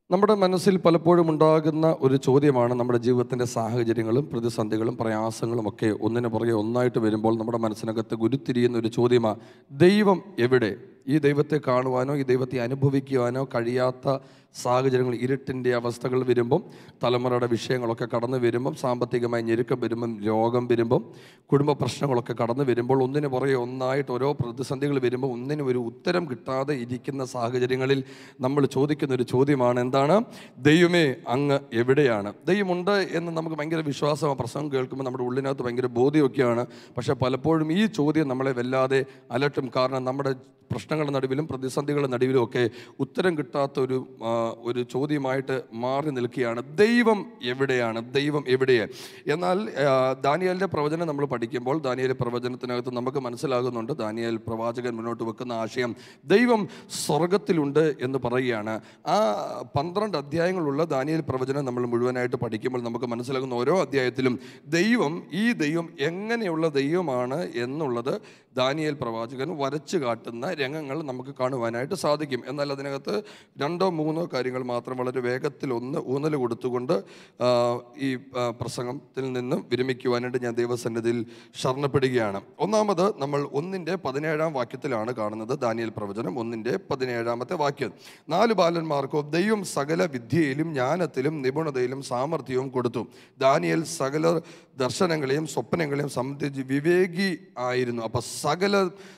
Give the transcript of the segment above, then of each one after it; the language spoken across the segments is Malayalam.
നമ്മുടെ മനസ്സിൽ പലപ്പോഴും ഉണ്ടാകുന്ന ഒരു ചോദ്യമാണ് നമ്മുടെ ജീവിതത്തിൻ്റെ സാഹചര്യങ്ങളും പ്രതിസന്ധികളും പ്രയാസങ്ങളും ഒക്കെ ഒന്നിനു പുറകെ ഒന്നായിട്ട് വരുമ്പോൾ നമ്മുടെ മനസ്സിനകത്ത് ഗുരുത്തിരിയുന്ന ഒരു ചോദ്യമാണ് ദൈവം എവിടെ ഈ ദൈവത്തെ കാണുവാനോ ഈ ദൈവത്തെ അനുഭവിക്കുവാനോ കഴിയാത്ത സാഹചര്യങ്ങൾ ഇരുട്ടിൻ്റെ അവസ്ഥകൾ വരുമ്പം തലമുറയുടെ വിഷയങ്ങളൊക്കെ കടന്നു വരുമ്പം സാമ്പത്തികമായി ഞെരുക്കം വരുമ്പം രോഗം വരുമ്പം കുടുംബ പ്രശ്നങ്ങളൊക്കെ കടന്നു വരുമ്പോൾ ഒന്നിനു പുറകെ ഒന്നായിട്ട് ഓരോ പ്രതിസന്ധികൾ വരുമ്പോൾ ഒന്നിനും ഒരു ഉത്തരം കിട്ടാതെ ഇരിക്കുന്ന സാഹചര്യങ്ങളിൽ നമ്മൾ ചോദിക്കുന്ന ഒരു ചോദ്യമാണ് എന്താണ് ദൈവമേ അങ്ങ് എവിടെയാണ് ദൈവമുണ്ട് എന്ന് നമുക്ക് ഭയങ്കര വിശ്വാസമാണ് പ്രസംഗം കേൾക്കുമ്പോൾ നമ്മുടെ ഉള്ളിനകത്ത് ഭയങ്കര ബോധ്യമൊക്കെയാണ് പക്ഷേ പലപ്പോഴും ഈ ചോദ്യം നമ്മളെ വല്ലാതെ അലട്ടും കാരണം നമ്മുടെ പ്രശ്നങ്ങളുടെ നടുവിലും പ്രതിസന്ധികളുടെ നടുവിലും ഒക്കെ ഉത്തരം കിട്ടാത്ത ഒരു ആ, ഒരു ചോദ്യമായിട്ട് മാറി നിൽക്കുകയാണ് ദൈവം എവിടെയാണ് ദൈവം എവിടെയാണ് എന്നാൽ ആ, ദാനിയേലിൻ്റെ പ്രവചനം നമ്മൾ പഠിക്കുമ്പോൾ ദാനിയേൽ പ്രവചനത്തിനകത്ത് നമുക്ക് മനസ്സിലാകുന്നുണ്ട് ദാനിയേൽ പ്രവാചകൻ മുന്നോട്ട് വെക്കുന്ന ആശയം ദൈവം സ്വർഗത്തിലുണ്ട് എന്ന് പറയുകയാണ് ആ പന്ത്രണ്ട് അധ്യായങ്ങളുള്ള ദാനിയേൽ പ്രവചനം നമ്മൾ മുഴുവനായിട്ട് പഠിക്കുമ്പോൾ നമുക്ക് മനസ്സിലാകുന്ന ഓരോ അധ്യായത്തിലും ദൈവം ഈ ദൈവം എങ്ങനെയുള്ള ദൈവമാണ് എന്നുള്ളത് ദാനിയേൽ പ്രവാചകൻ വരച്ചു കാട്ടുന്ന രംഗങ്ങൾ നമുക്ക് കാണുവാനായിട്ട് സാധിക്കും എന്നാൽ അതിനകത്ത് രണ്ടോ മൂന്നോ കാര്യങ്ങൾ മാത്രം വളരെ വേഗത്തിൽ ഒന്ന് ഊന്നൽ കൊടുത്തുകൊണ്ട് ആ, ഈ ആ, പ്രസംഗത്തിൽ നിന്നും വിരമിക്കുവാനായിട്ട് ഞാൻ ദൈവസന്നിധിയിൽ ശരണപ്പെടുകയാണ് ഒന്നാമത് നമ്മൾ ഒന്നിൻ്റെ പതിനേഴാം വാക്യത്തിലാണ് കാണുന്നത് ദാനിയേൽ പ്രവചനം ഒന്നിൻ്റെ പതിനേഴാമത്തെ വാക്യം നാല് ബാലന്മാർക്കോ ദൈവം സകല വിദ്യയിലും ജ്ഞാനത്തിലും നിപുണതയിലും സാമർഥ്യവും കൊടുത്തു ദാനിയേൽ സകല ദർശനങ്ങളെയും സ്വപ്നങ്ങളെയും സംബന്ധിച്ച് വിവേകി ആയിരുന്നു അപ്പൊ സകല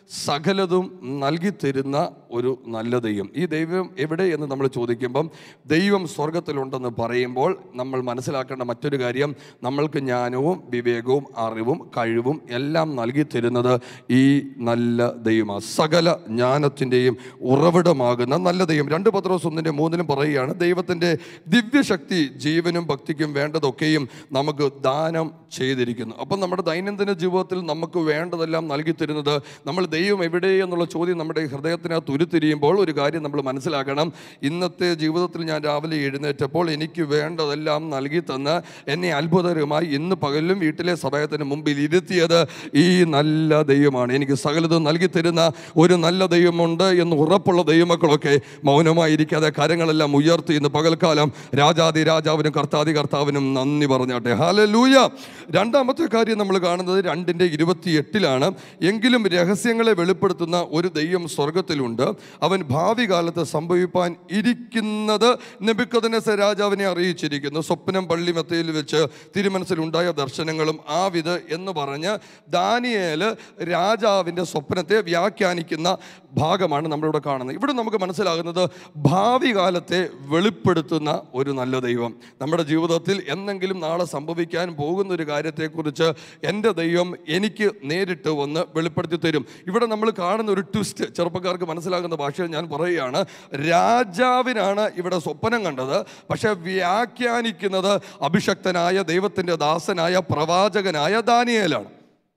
സകലതും നൽകി തരുന്ന ഒരു നല്ല ദൈവം ഈ ദൈവം എവിടെ എന്ന് നമ്മൾ ചോദിക്കുമ്പം ദൈവം സ്വർഗത്തിലുണ്ടെന്ന് പറയുമ്പോൾ നമ്മൾ മനസ്സിലാക്കേണ്ട മറ്റൊരു കാര്യം നമ്മൾക്ക് ജ്ഞാനവും വിവേകവും അറിവും കഴിവും എല്ലാം നൽകി തരുന്നത് ഈ നല്ല ദൈവമാണ് സകല ജ്ഞാനത്തിൻ്റെയും ഉറവിടമാകുന്ന നല്ല ദൈവം രണ്ട് പത്രോസ് ഒന്നിൻ്റെ മൂന്നിലും പറയുകയാണ് ദൈവത്തിൻ്റെ ദിവ്യശക്തി ജീവനും ഭക്തിക്കും വേണ്ടതൊക്കെയും നമുക്ക് ദാനം ചെയ്തിരിക്കുന്നു അപ്പം നമ്മുടെ ദൈനംദിന ജീവിതത്തിൽ നമുക്ക് വേണ്ടതെല്ലാം നൽകി തരുന്നത് നമ്മൾ ദൈവം എവിടെ എന്നുള്ള ചോദ്യം നമ്മുടെ ഹൃദയത്തിനകത്ത് ഉരുത്തിരിയുമ്പോൾ ഒരു കാര്യം നമ്മൾ മനസ്സിലാക്കണം ഇന്നത്തെ ജീവിതത്തിൽ ഞാൻ രാവിലെ എഴുന്നേറ്റപ്പോൾ എനിക്ക് വേണ്ടതെല്ലാം നൽകി തന്ന് എന്നെ അത്ഭുതകരമായി ഇന്ന് പകലിലും വീട്ടിലെ സമയത്തിന് മുമ്പിൽ ഇരുത്തിയത് ഈ നല്ല ദൈവമാണ് എനിക്ക് സകലതും നൽകി തരുന്ന ഒരു നല്ല ദൈവമുണ്ട് എന്ന് ഉറപ്പുള്ള ദൈവമക്കളൊക്കെ മൗനമായിരിക്കാതെ കരങ്ങളെല്ലാം ഉയർത്തി ഇന്ന് പകൽക്കാലം രാജാതി രാജാവിനും കർത്താതി കർത്താവിനും നന്ദി പറഞ്ഞാട്ടെ ഹാലലൂയ രണ്ടാമത്തെ കാര്യം നമ്മൾ കാണുന്നത് രണ്ടിൻ്റെ ഇരുപത്തി എട്ടിലാണ് എങ്കിലും രഹസ്യങ്ങളെ വെളിപ്പെടുത്തുന്ന ഒരു ദൈവം സ്വർഗത്തിലുണ്ട് അവൻ ഭാവി കാലത്ത് സംഭവിപ്പാൻ ഇരിക്കുന്നത് നബിക്കദനസ രാജാവിനെ അറിയിച്ചിരിക്കുന്നു സ്വപ്നം പള്ളിമത്തയിൽ വെച്ച് തിരുമനസ്സിലുണ്ടായ ദർശനങ്ങളും ആവിത് എന്ന് പറഞ്ഞ് ദാനിയേല് രാജാവിൻ്റെ സ്വപ്നത്തെ വ്യാഖ്യാനിക്കുന്ന ഭാഗമാണ് നമ്മളിവിടെ കാണുന്നത് ഇവിടെ നമുക്ക് മനസ്സിലാകുന്നത് ഭാവി കാലത്തെ വെളിപ്പെടുത്തുന്ന ഒരു നല്ല ദൈവം നമ്മുടെ ജീവിതത്തിൽ എന്തെങ്കിലും നാളെ സംഭവിക്കാൻ പോകുന്ന ഒരു കാര്യത്തെക്കുറിച്ച് എൻ്റെ ദൈവം എനിക്ക് നേരിട്ട് വന്ന് വെളിപ്പെടുത്തി തരും ഇവിടെ നമ്മൾ കാണുന്ന ഒരു ട്വിസ്റ്റ് ചെറുപ്പക്കാർക്ക് മനസ്സിലാകുന്ന ഭാഷയിൽ ഞാൻ പറയുകയാണ് രാജാവിനാണ് ഇവിടെ സ്വപ്നം കണ്ടത് പക്ഷെ വ്യാഖ്യാനിക്കുന്നത് അഭിഷക്തനായ ദൈവത്തിൻ്റെ ദാസനായ പ്രവാചകനായ ദാനിയേലാണ്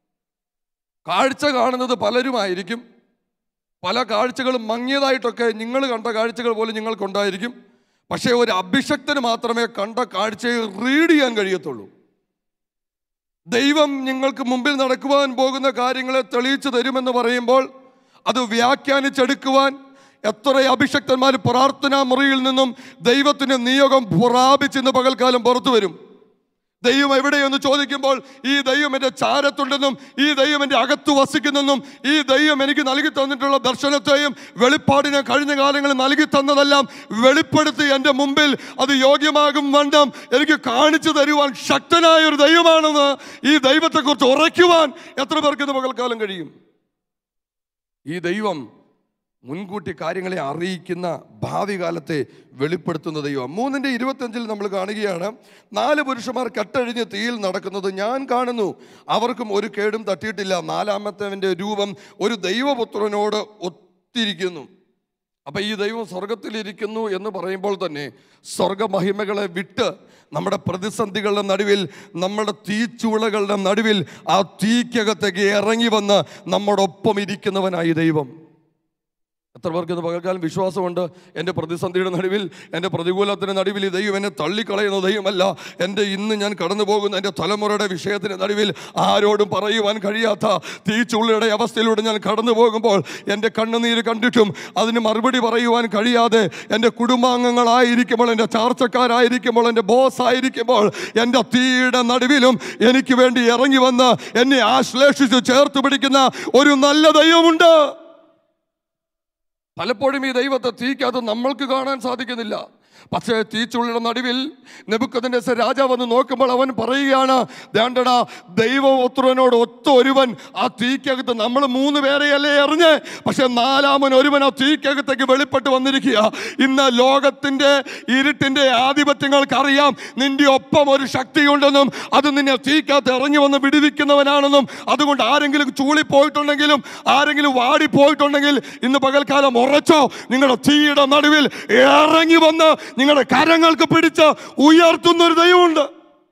കാഴ്ച കാണുന്നത് പലരുമായിരിക്കും പല കാഴ്ചകളും മങ്ങിയതായിട്ടൊക്കെ നിങ്ങൾ കണ്ട കാഴ്ചകൾ പോലും നിങ്ങൾക്കുണ്ടായിരിക്കും പക്ഷേ ഒരു അഭിഷക്തന് മാത്രമേ കണ്ട കാഴ്ചയെ റീഡ് ചെയ്യാൻ കഴിയത്തുള്ളൂ ദൈവം നിങ്ങൾക്ക് മുമ്പിൽ നടക്കുവാൻ പോകുന്ന കാര്യങ്ങളെ തെളിയിച്ചു തരുമെന്ന് പറയുമ്പോൾ അത് വ്യാഖ്യാനിച്ചെടുക്കുവാൻ എത്ര അഭിഷക്തന്മാർ പ്രാർത്ഥനാ മുറിയിൽ നിന്നും ദൈവത്തിന് നിയോഗം പ്രാപിച്ചിന്ന് പകൽക്കാലം പുറത്തു വരും ദൈവം എവിടെയെന്ന് ചോദിക്കുമ്പോൾ ഈ ദൈവം എൻ്റെ ചാരത്തുണ്ടെന്നും ഈ ദൈവം എൻ്റെ അകത്ത് വസിക്കുന്നെന്നും ഈ ദൈവം എനിക്ക് നൽകി തന്നിട്ടുള്ള ദർശനത്തെയും വെളിപ്പാടിനെ കഴിഞ്ഞ കാലങ്ങളിൽ നൽകി തന്നതെല്ലാം വെളിപ്പെടുത്തി എൻ്റെ മുമ്പിൽ അത് യോഗ്യമാകും വണ്ണം എനിക്ക് കാണിച്ചു തരുവാൻ ശക്തനായ ഒരു ദൈവമാണെന്ന് ഈ ദൈവത്തെക്കുറിച്ച് ഉറയ്ക്കുവാൻ എത്ര പേർക്ക് ഇത് പകൽക്കാലം കഴിയും ഈ ദൈവം മുൻകൂട്ടി കാര്യങ്ങളെ അറിയിക്കുന്ന ഭാവി കാലത്തെ വെളിപ്പെടുത്തുന്ന ദൈവം മൂന്നിൻ്റെ ഇരുപത്തഞ്ചിൽ നമ്മൾ കാണുകയാണ് നാല് പുരുഷന്മാർ കട്ടഴിഞ്ഞ് തീയിൽ നടക്കുന്നത് ഞാൻ കാണുന്നു അവർക്കും ഒരു കേടും തട്ടിയിട്ടില്ല നാലാമത്തവൻ്റെ രൂപം ഒരു ദൈവപുത്രനോട് ഒത്തിരിക്കുന്നു അപ്പം ഈ ദൈവം സ്വർഗത്തിലിരിക്കുന്നു എന്ന് പറയുമ്പോൾ തന്നെ സ്വർഗമഹിമകളെ വിട്ട് നമ്മുടെ പ്രതിസന്ധികളുടെ നടുവിൽ നമ്മുടെ തീച്ചുളകളുടെ നടുവിൽ ആ തീക്കകത്തേക്ക് ഇറങ്ങി വന്ന് നമ്മോടൊപ്പം ഇരിക്കുന്നവനായി ദൈവം എത്ര പേർക്ക് ഇത് പകൽക്കാലം വിശ്വാസമുണ്ട് എൻ്റെ പ്രതിസന്ധിയുടെ നടുവിൽ എൻ്റെ പ്രതികൂലത്തിൻ്റെ നടുവിൽ ഈ ദൈവം എന്നെ തള്ളിക്കളയുന്ന ദൈവമല്ല എൻ്റെ ഇന്ന് ഞാൻ കടന്നു പോകുന്ന എൻ്റെ തലമുറയുടെ വിഷയത്തിന് നടുവിൽ ആരോടും പറയുവാൻ കഴിയാത്ത തീച്ചുള്ളിയുടെ അവസ്ഥയിലൂടെ ഞാൻ കടന്നു പോകുമ്പോൾ എൻ്റെ കണ്ണുനീര് കണ്ടിട്ടും അതിന് മറുപടി പറയുവാൻ കഴിയാതെ എൻ്റെ കുടുംബാംഗങ്ങളായിരിക്കുമ്പോൾ എൻ്റെ ചാർച്ചക്കാരായിരിക്കുമ്പോൾ എൻ്റെ ബോസ് ആയിരിക്കുമ്പോൾ എൻ്റെ തീയുടെ നടുവിലും എനിക്ക് വേണ്ടി ഇറങ്ങി വന്ന് എന്നെ ആശ്ലേഷിച്ച് ചേർത്ത് പിടിക്കുന്ന ഒരു നല്ല ദൈവമുണ്ട് പലപ്പോഴും ഈ ദൈവത്തെ തീക്കകത്ത് നമ്മൾക്ക് കാണാൻ സാധിക്കുന്നില്ല പക്ഷേ തീച്ചുള്ളിയുടെ നടുവിൽ നെബുക്കതിൻ്റെ രാജാവ് വന്ന് നോക്കുമ്പോൾ അവൻ പറയുകയാണ് വേണ്ടടാ ദൈവപുത്രനോട് ഒത്ത ഒരുവൻ ആ തീക്കകത്ത് നമ്മൾ മൂന്ന് പേരെയല്ലേ എറിഞ്ഞ് പക്ഷെ നാലാമൻ ഒരുവൻ ആ തീക്കകത്തേക്ക് വെളിപ്പെട്ട് വന്നിരിക്കുക ഇന്ന് ലോകത്തിൻ്റെ ഇരുട്ടിൻ്റെ ആധിപത്യങ്ങൾക്കറിയാം നിന്റെ ഒപ്പം ഒരു ശക്തിയുണ്ടെന്നും അത് നിന്നെ തീക്കകത്ത് ഇറങ്ങി വന്ന് വിടുവിക്കുന്നവനാണെന്നും അതുകൊണ്ട് ആരെങ്കിലും ചൂളിപ്പോയിട്ടുണ്ടെങ്കിലും ആരെങ്കിലും വാടിപ്പോയിട്ടുണ്ടെങ്കിൽ ഇന്ന് പകൽക്കാലം ഉറച്ചോ നിങ്ങളുടെ തീയുടെ നടുവിൽ ഇറങ്ങി വന്ന് നിങ്ങളുടെ കരങ്ങൾക്ക് പിടിച്ച് ഉയർത്തുന്ന ഒരു ദൈവമുണ്ട്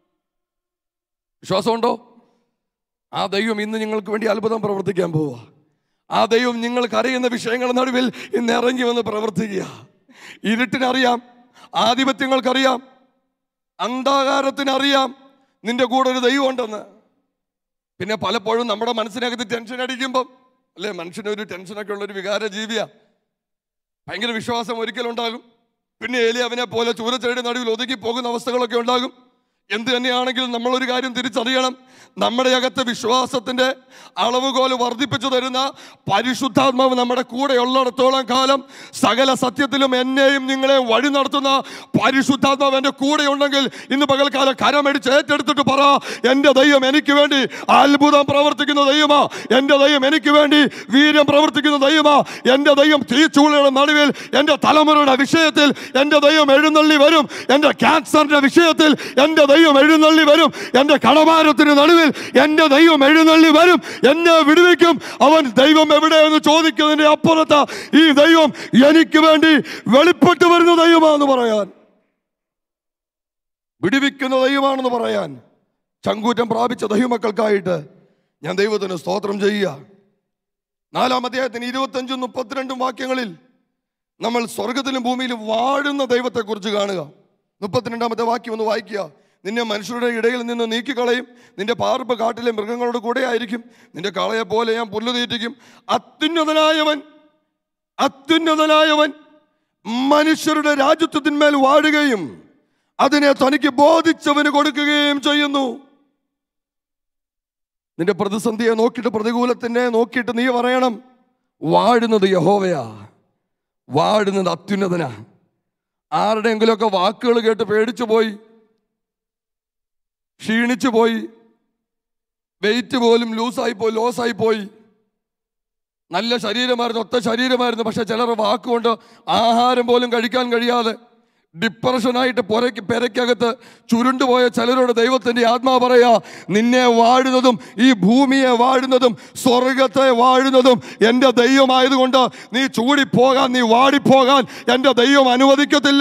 വിശ്വാസമുണ്ടോ ആ ദൈവം ഇന്ന് നിങ്ങൾക്ക് വേണ്ടി അത്ഭുതം പ്രവർത്തിക്കാൻ പോവുക ആ ദൈവം നിങ്ങൾ കരയുന്ന വിഷയങ്ങളുടെ നടുവിൽ ഇന്ന് ഇറങ്ങി വന്ന് പ്രവർത്തിക്കുക ഇരുട്ടിനറിയാം ആധിപത്യങ്ങൾക്കറിയാം അന്ധകാരത്തിനറിയാം നിന്റെ കൂടെ ഒരു ദൈവം ഉണ്ടെന്ന് പിന്നെ പലപ്പോഴും നമ്മുടെ മനസ്സിനകത്ത് ടെൻഷൻ അടിക്കുമ്പം അല്ലേ മനുഷ്യനൊരു ടെൻഷനൊക്കെ ഉള്ളൊരു വികാര ജീവിയാ ഭയങ്കര വിശ്വാസം ഒരിക്കലും ഉണ്ടാകും പിന്നെ ഏലി അവനെ പോലെ ചൂരച്ചെടി നടുവിൽ ഒതുങ്ങി പോകുന്ന അവസ്ഥകളൊക്കെ ഉണ്ടാകും എന്ത് തന്നെയാണെങ്കിലും നമ്മളൊരു കാര്യം തിരിച്ചറിയണം നമ്മുടെ അകത്ത് വിശ്വാസത്തിൻ്റെ അളവുകോല് വർദ്ധിപ്പിച്ചു തരുന്ന പരിശുദ്ധാത്മാവ് നമ്മുടെ കൂടെ ഉള്ളിടത്തോളം കാലം സകല സത്യത്തിലും എന്നെയും നിങ്ങളെയും വഴി നടത്തുന്ന പരിശുദ്ധാത്മാവ് എൻ്റെ കൂടെ ഉണ്ടെങ്കിൽ ഇന്ന് പകൽക്കാലം കരമടിച്ച് ഏറ്റെടുത്തിട്ട് പറ എൻ്റെ ദൈവം എനിക്ക് വേണ്ടി അത്ഭുതം പ്രവർത്തിക്കുന്ന ദൈവമാ എൻ്റെ ദൈവം എനിക്ക് വേണ്ടി വീര്യം പ്രവർത്തിക്കുന്ന ദൈവമാ എൻ്റെ ദൈവം തീച്ചൂളയുടെ നടുവിൽ എൻ്റെ തലമുറയുടെ വിഷയത്തിൽ എൻ്റെ ദൈവം എഴുന്നള്ളി വരും എൻ്റെ ക്യാൻസറിൻ്റെ വിഷയത്തിൽ എൻ്റെ ദൈവം എഴുന്നള്ളി വരും എൻ്റെ കടഭാരത്തിന് നടുവിൽ എൻ്റെ ദൈവം എഴുന്നള്ളി വരും എന്നെ വിടുവിക്കും അവൻ ദൈവം എവിടെയെന്ന് ചോദിക്കുന്നതിൻ്റെ അപ്പുറത്ത് ഈ ദൈവം എനിക്ക് വേണ്ടി വെളിപ്പെട്ട് വരുന്ന ദൈവമാണെന്ന് പറയാൻ വിടുവിക്കുന്ന ദൈവമാണെന്ന് പറയാൻ ചങ്കൂറ്റം പ്രാപിച്ച ദൈവമക്കൾക്കായിട്ട് ഞാൻ ദൈവത്തിന് സ്തോത്രം ചെയ്യുക നാലാം അധ്യായത്തിന് ഇരുപത്തഞ്ചും മുപ്പത്തിരണ്ടും വാക്യങ്ങളിൽ നമ്മൾ സ്വർഗത്തിലും ഭൂമിയിലും വാഴുന്ന ദൈവത്തെക്കുറിച്ച് കാണുക മുപ്പത്തിരണ്ടാമത്തെ വാക്യം ഒന്ന് വായിക്കുക നിന്നെ മനുഷ്യരുടെ ഇടയിൽ നിന്ന് നീക്കിക്കളയും നിന്റെ പാർപ്പ് കാട്ടിലെ മൃഗങ്ങളുടെ കൂടെ ആയിരിക്കും നിന്റെ കളയെ പോലെ ഞാൻ പുല്ല് തീറ്റിക്കും അത്യുന്നതനായവൻ അത്യുന്നതനായവൻ മനുഷ്യരുടെ രാജ്യത്വത്തിന്മേൽ വാഴുകയും അതിനെ തനിക്ക് ബോധിച്ചവന് കൊടുക്കുകയും ചെയ്യുന്നു നിന്റെ പ്രതിസന്ധിയെ നോക്കിയിട്ട് പ്രതികൂലത്തിനെ നോക്കിയിട്ട് നീ പറയണം വാഴുന്നത് യഹോവയാ വാഴുന്നത് അത്യുന്നതനാ ആരുടെയെങ്കിലുമൊക്കെ വാക്കുകൾ കേട്ട് പേടിച്ചു പോയി ക്ഷീണിച്ചു പോയി വെയിറ്റ് പോലും ലൂസായി പോയി ലോസായി പോയി നല്ല ശരീരമായിരുന്നു ഒത്ത ശരീരമായിരുന്നു പക്ഷെ ചിലർ വാക്കുകൊണ്ട് ആഹാരം പോലും കഴിക്കാൻ കഴിയാതെ ഡിപ്രഷനായിട്ട് പുരയ്ക്ക് പെരയ്ക്കകത്ത് ചുരുണ്ടുപോയ ചിലരോട് ദൈവത്തിൻ്റെ ആത്മാവ് പറയാ നിന്നെ വാഴുന്നതും ഈ ഭൂമിയെ വാഴുന്നതും സ്വർഗത്തെ വാഴുന്നതും എൻ്റെ ദൈവമായതുകൊണ്ട് നീ ചൂടിപ്പോകാൻ നീ വാടിപ്പോകാൻ എൻ്റെ ദൈവം അനുവദിക്കത്തില്ല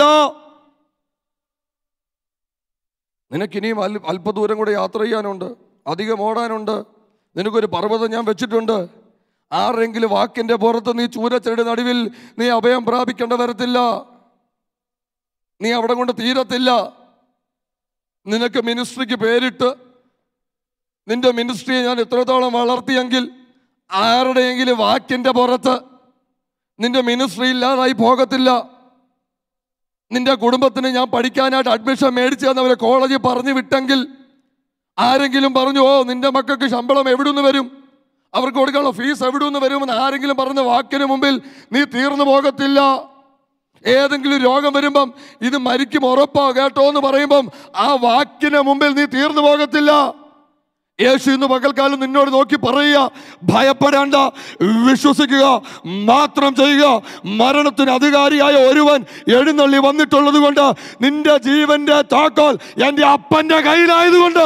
നിനക്കിനിയും അൽ അല്പദൂരം കൂടെ യാത്ര ചെയ്യാനുണ്ട് അധികം ഓടാനുണ്ട് നിനക്കൊരു പർവ്വതം ഞാൻ വെച്ചിട്ടുണ്ട് ആരെങ്കിലും വാക്കിൻ്റെ പുറത്ത് നീ ചൂരച്ചെടി നടുവിൽ നീ അഭയം പ്രാപിക്കേണ്ട വരത്തില്ല നീ അവിടെ കൊണ്ട് തീരത്തില്ല നിനക്ക് മിനിസ്ട്രിക്ക് പേരിട്ട് നിന്റെ മിനിസ്ട്രിയെ ഞാൻ എത്രത്തോളം വളർത്തിയെങ്കിൽ ആരുടെയെങ്കിലും വാക്കിൻ്റെ പുറത്ത് നിന്റെ മിനിസ്ട്രി ഇല്ലാതായി പോകത്തില്ല നിന്റെ കുടുംബത്തിന് ഞാൻ പഠിക്കാനായിട്ട് അഡ്മിഷൻ മേടിച്ചു തന്നവരെ കോളേജിൽ പറഞ്ഞു വിട്ടെങ്കിൽ ആരെങ്കിലും പറഞ്ഞു ഓ നിന്റെ മക്കൾക്ക് ശമ്പളം എവിടുന്ന് വരും അവർക്ക് കൊടുക്കാനുള്ള ഫീസ് എവിടുന്ന് വരുമെന്ന് ആരെങ്കിലും പറഞ്ഞ വാക്കിന് മുമ്പിൽ നീ തീർന്നു പോകത്തില്ല ഏതെങ്കിലും രോഗം വരുമ്പം ഇത് മരിക്കും ഉറപ്പാ കേട്ടോ എന്ന് പറയുമ്പം ആ വാക്കിന് മുമ്പിൽ നീ തീർന്നു പോകത്തില്ല യേശു ഇന്ന് പകൽക്കാലം നിന്നോട് നോക്കി പറയുക ഭയപ്പെടേണ്ട വിശ്വസിക്കുക മാത്രം ചെയ്യുക മരണത്തിന് അധികാരിയായ ഒരുവൻ എഴുന്നള്ളി വന്നിട്ടുള്ളത് കൊണ്ട് നിന്റെ ജീവന്റെ താക്കോൽ എൻ്റെ അപ്പന്റെ കയ്യിലായതുകൊണ്ട്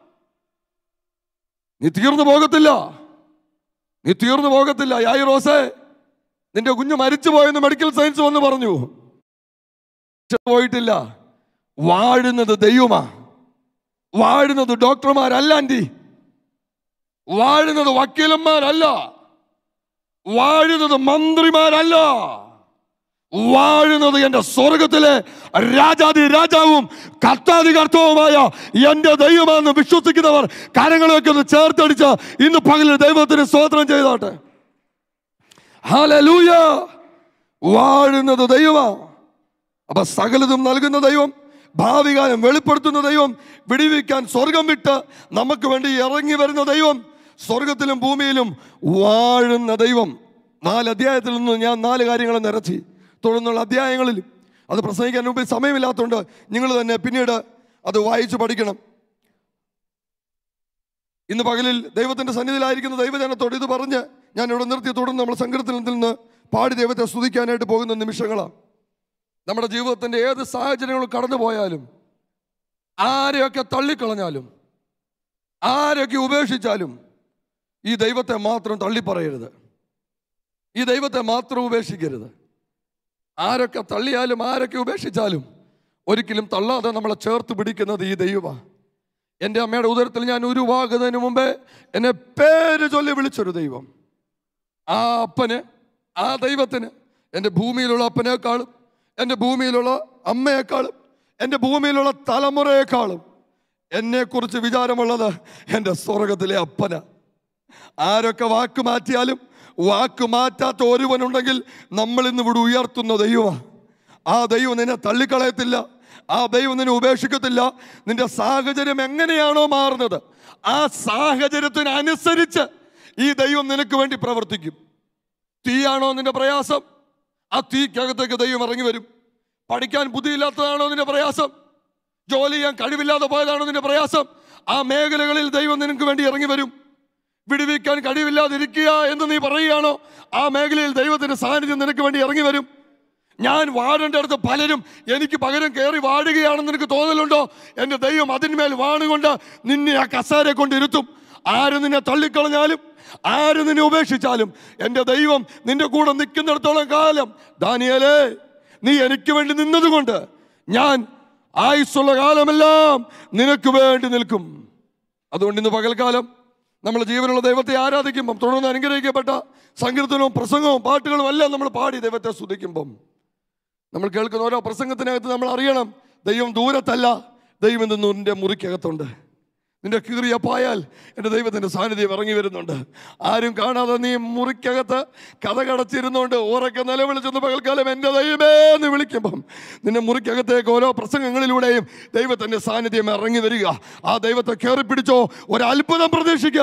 നീ തീർന്നു പോകത്തില്ല നീ തീർന്നു പോകത്തില്ല യായി റോസേ നിന്റെ കുഞ്ഞ് മരിച്ചു പോയെന്ന് മെഡിക്കൽ സയൻസ് വന്ന് പറഞ്ഞു പോയിട്ടില്ല വാഴുന്നത് ദൈവമാ വാഴുന്നത് ഡോക്ടർമാരല്ല ആൻറ്റി വാഴുന്നത് വക്കീലന്മാരല്ല വാഴുന്നത് മന്ത്രിമാരല്ല വാഴുന്നത് എൻ്റെ സ്വർഗത്തിലെ രാജാതി രാജാവും കർത്താതി കർത്തവുമായ എൻ്റെ ദൈവമാണെന്ന് വിശ്വസിക്കുന്നവർ കരങ്ങളൊക്കെ ഒന്ന് ചേർത്തടിച്ച് ഇന്ന് പകലിൽ ദൈവത്തിന് സ്തോത്രം ചെയ്തോട്ടെ ഹാലലൂയ വാഴുന്നത് ദൈവമാ അപ്പൊ സകലതും നൽകുന്ന ദൈവം ഭാവി കാലം വെളിപ്പെടുത്തുന്ന ദൈവം വിടിവിക്കാൻ സ്വർഗം വിട്ട് നമുക്ക് വേണ്ടി ഇറങ്ങി വരുന്ന ദൈവം സ്വർഗത്തിലും ഭൂമിയിലും വാഴുന്ന ദൈവം നാല് അധ്യായത്തിൽ നിന്ന് ഞാൻ നാല് കാര്യങ്ങൾ നിരത്തി തുടർന്നുള്ള അധ്യായങ്ങളിൽ അത് പ്രസംഗിക്കാൻ മുമ്പ് സമയമില്ലാത്തതുകൊണ്ട് നിങ്ങൾ തന്നെ പിന്നീട് അത് വായിച്ചു പഠിക്കണം ഇന്ന് പകലിൽ ദൈവത്തിന്റെ സന്നിധിയിലായിരിക്കുന്ന ദൈവജനത്തോട് ഇത് പറഞ്ഞ് ഞാൻ ഇവിടെ നിർത്തി തുടർന്ന് നമ്മൾ സങ്കീർത്തനത്തിൽ നിന്ന് പാടി ദൈവത്തെ സ്തുതിക്കാനായിട്ട് പോകുന്ന നിമിഷങ്ങളാണ് നമ്മുടെ ജീവിതത്തിന്റെ ഏത് സാഹചര്യങ്ങളും കടന്നു പോയാലും ആരെയൊക്കെ തള്ളിക്കളഞ്ഞാലും ആരൊക്കെ ഉപേക്ഷിച്ചാലും ഈ ദൈവത്തെ മാത്രം തള്ളിപ്പറയരുത് ഈ ദൈവത്തെ മാത്രം ഉപേക്ഷിക്കരുത് ആരൊക്കെ തള്ളിയാലും ആരൊക്കെ ഉപേക്ഷിച്ചാലും ഒരിക്കലും തള്ളാതെ നമ്മളെ ചേർത്ത് പിടിക്കുന്നത് ഈ ദൈവമാണ് എൻ്റെ അമ്മയുടെ ഉദരത്തിൽ ഞാൻ ഉരുവാകുന്നതിന് മുമ്പേ എന്നെ പേര് ചൊല്ലി വിളിച്ചൊരു ദൈവം ആ അപ്പന് ആ ദൈവത്തിന് എൻ്റെ ഭൂമിയിലുള്ള അപ്പനേക്കാളും എൻ്റെ ഭൂമിയിലുള്ള അമ്മയെക്കാളും എൻ്റെ ഭൂമിയിലുള്ള തലമുറയെക്കാളും എന്നെക്കുറിച്ച് വിചാരമുള്ളത് എൻ്റെ സ്വർഗത്തിലെ അപ്പന ആരൊക്കെ വാക്ക് മാറ്റിയാലും വാക്ക് മാറ്റാത്ത ഒരുവനുണ്ടെങ്കിൽ നമ്മൾ ഇന്ന് ഇവിടെ ഉയർത്തുന്ന ദൈവമാണ് ആ ദൈവം നിന്നെ തള്ളിക്കളയത്തില്ല ആ ദൈവം നിന്നെ ഉപേക്ഷിക്കത്തില്ല നിന്റെ സാഹചര്യം എങ്ങനെയാണോ മാറുന്നത് ആ സാഹചര്യത്തിനനുസരിച്ച് ഈ ദൈവം നിനക്ക് വേണ്ടി പ്രവർത്തിക്കും തീയാണോ നിന്റെ പ്രയാസം ആ തീക്കകത്തേക്ക് ദൈവം ഇറങ്ങി വരും പഠിക്കാൻ ബുദ്ധിയില്ലാത്തതാണോ നിന്റെ പ്രയാസം ജോലി ചെയ്യാൻ കഴിവില്ലാതെ പോയതാണോ നിന്റെ പ്രയാസം ആ മേഖലകളിൽ ദൈവം നിനക്ക് വേണ്ടി ഇറങ്ങി വരും വിടുവിക്കാൻ കഴിവില്ലാതിരിക്കുക എന്ന് നീ പറയുകയാണോ ആ മേഖലയിൽ ദൈവത്തിന്റെ സാന്നിധ്യം നിനക്ക് വേണ്ടി ഇറങ്ങി വരും ഞാൻ വാഴേണ്ട അടുത്ത് പലരും എനിക്ക് പകരം കയറി വാഴുകയാണെന്ന് നിനക്ക് തോന്നലുണ്ടോ എൻ്റെ ദൈവം അതിന്മേൽ വാണുകൊണ്ട് നിന്നെ ആ കസേരയെ കൊണ്ട് ഇരുത്തും ആര് നിന്നെ തള്ളിക്കളഞ്ഞാലും ആര് നിന്നെ ഉപേക്ഷിച്ചാലും എൻ്റെ ദൈവം നിന്റെ കൂടെ നിൽക്കുന്നിടത്തോളം കാലം ദാനിയലേ നീ എനിക്ക് വേണ്ടി നിന്നതുകൊണ്ട് ഞാൻ ആയുസ്സുള്ള കാലമെല്ലാം നിനക്ക് വേണ്ടി നിൽക്കും അതുകൊണ്ട് ഇന്ന് പകൽക്കാലം നമ്മൾ ജീവനുള്ള ദൈവത്തെ ആരാധിക്കുമ്പം തുടർന്ന് അനുഗ്രഹിക്കപ്പെട്ട സങ്കീർത്തനവും പ്രസംഗവും പാട്ടുകളും എല്ലാം നമ്മൾ പാടി ദൈവത്തെ സ്തുതിക്കുമ്പം നമ്മൾ കേൾക്കുന്ന ഓരോ പ്രസംഗത്തിനകത്ത് നമ്മൾ അറിയണം ദൈവം ദൂരത്തല്ല ദൈവം ഇന്ന് നിന്റെ മുറിക്കകത്തുണ്ട് നിന്റെ കീറിയ പായാൽ എൻ്റെ ദൈവത്തിൻ്റെ സാന്നിധ്യം ഇറങ്ങി വരുന്നുണ്ട് ആരും കാണാതെ നീ മുറിക്കകത്ത് കഥ കടച്ചിരുന്നുകൊണ്ട് ഉറക്കെ നിലവിളിച്ചെന്ന് പകൽക്കാലം എൻ്റെ ദൈവമേ എന്ന് വിളിക്കുമ്പം നിന്റെ മുറിക്കകത്തേക്ക് ഓരോ പ്രസംഗങ്ങളിലൂടെയും ദൈവത്തിൻ്റെ സാന്നിധ്യം ഇറങ്ങി വരിക ആ ദൈവത്തെ കയറി പിടിച്ചോ ഒരു അത്ഭുതം പ്രതീക്ഷിക്കുക